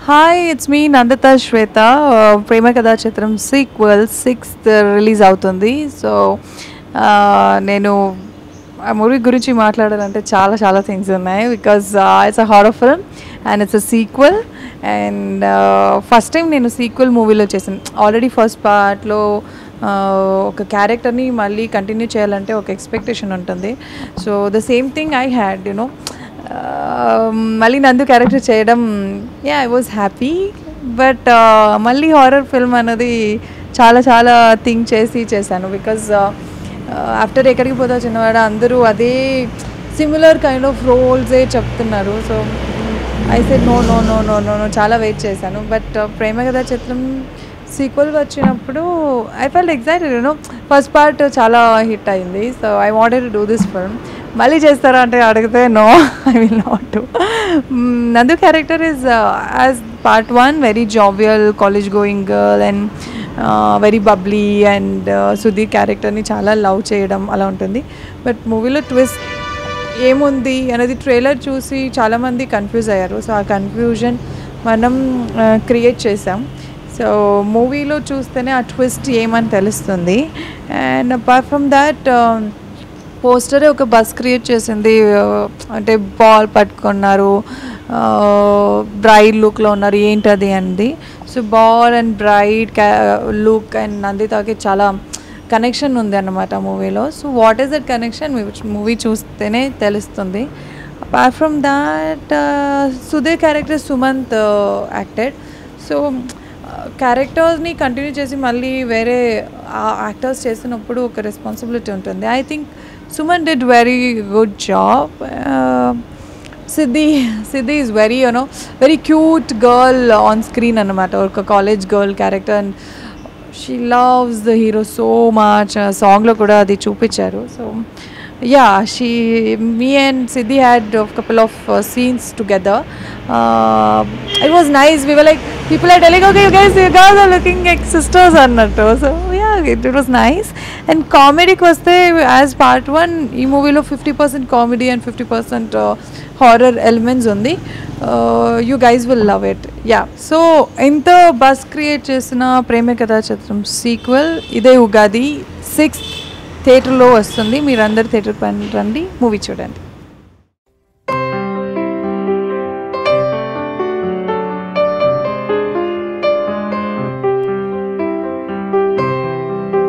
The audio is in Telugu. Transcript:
hi it's me నందత Shweta Prema Katha Chitram sequel sixth release అవుతుంది సో నేను ఆ మూవీ గురించి మాట్లాడాలంటే చాలా చాలా థింగ్స్ ఉన్నాయి because it's a horror film and it's a sequel and first time నేను సీక్వెల్ మూవీలో చేశాను ఆల్రెడీ ఫస్ట్ పార్ట్లో ఒక క్యారెక్టర్ని మళ్ళీ కంటిన్యూ చేయాలంటే ఒక ఎక్స్పెక్టేషన్ ఉంటుంది so the same thing I had you know మళ్ళీ నందు క్యారెక్టర్ చేయడం yeah I was happy but మళ్ళీ హారర్ ఫిల్మ్ అన్నది చాలా చాలా థింక్ చేసి చేశాను బికాజ్ ఆఫ్టర్ ఎక్కడికి పోతా చిన్నవాడ అందరూ అదే సిమిలర్ కైండ్ ఆఫ్ రోల్సే చెప్తున్నారు so I said no no no no no no చాలా వెయిట్ చేశాను బట్ ప్రేమ కథా చిత్రం సీక్వెల్ వచ్చినప్పుడు I felt excited you know first part చాలా హిట్ అయింది so I wanted to do this film మళ్ళీ చేస్తారా అంటే అడిగితే no I will not do Nandu character is as part one very jovial college going girl and very bubbly and Sudheer క్యారెక్టర్ని చాలా లవ్ చేయడం అలా ఉంటుంది బట్ మూవీలో ట్విస్ట్ ఏముంది అనేది ట్రైలర్ చూసి చాలామంది కన్ఫ్యూజ్ అయ్యారు సో ఆ కన్ఫ్యూజన్ మనం క్రియేట్ చేసాం సో మూవీలో చూస్తేనే ఆ ట్విస్ట్ ఏమని తెలుస్తుంది అండ్ అపార్ట్ ఫ్రమ్ దాట్ పోస్టరే ఒక బస్ క్రియేట్ చేసింది అంటే బాల్ పట్టుకున్నారు బ్రైడ్ లుక్లో ఉన్నారు ఏంటది అంది సో బాల్ అండ్ బ్రైడ్ క్యా లుక్ అండ్ నందితాకి చాలా కనెక్షన్ ఉంది అన్నమాట మూవీలో so what is that connection movie చూస్తేనే తెలుస్తుంది apart from that Sudheer character Sumanth acted so క్యారెక్టర్స్ని కంటిన్యూ చేసి మళ్ళీ వేరే యాక్టర్స్ చేసినప్పుడు ఒక రెస్పాన్సిబిలిటీ ఉంటుంది I think Suman did very good job Siddhi Siddhi is very you know very cute girl on screen అనమాట ఒక college girl character and she loves the hero so much సాంగ్లో కూడా అది చూపించారు so yeah she me and Siddhi had couple of scenes together it was nice we were like people are telling okay you guys you guys are looking ఎక్ సిస్టర్స్ అన్నట్టు so yeah it it was nice and కామెడీకి వస్తే యాజ్ పార్ట్ వన్ ఈ మూవీలో fifty percent comedy and fifty percent horror elements ఉంది you guys will love it yeah so ఎంత బస్ క్రియేట్ చేసిన ప్రేమ కథా చిత్రం సీక్వెల్ ఇదే ఉగాది సిక్స్త్ థియేటర్లో వస్తుంది మీరందరు థియేటర్ పని రండి మూవీ చూడండి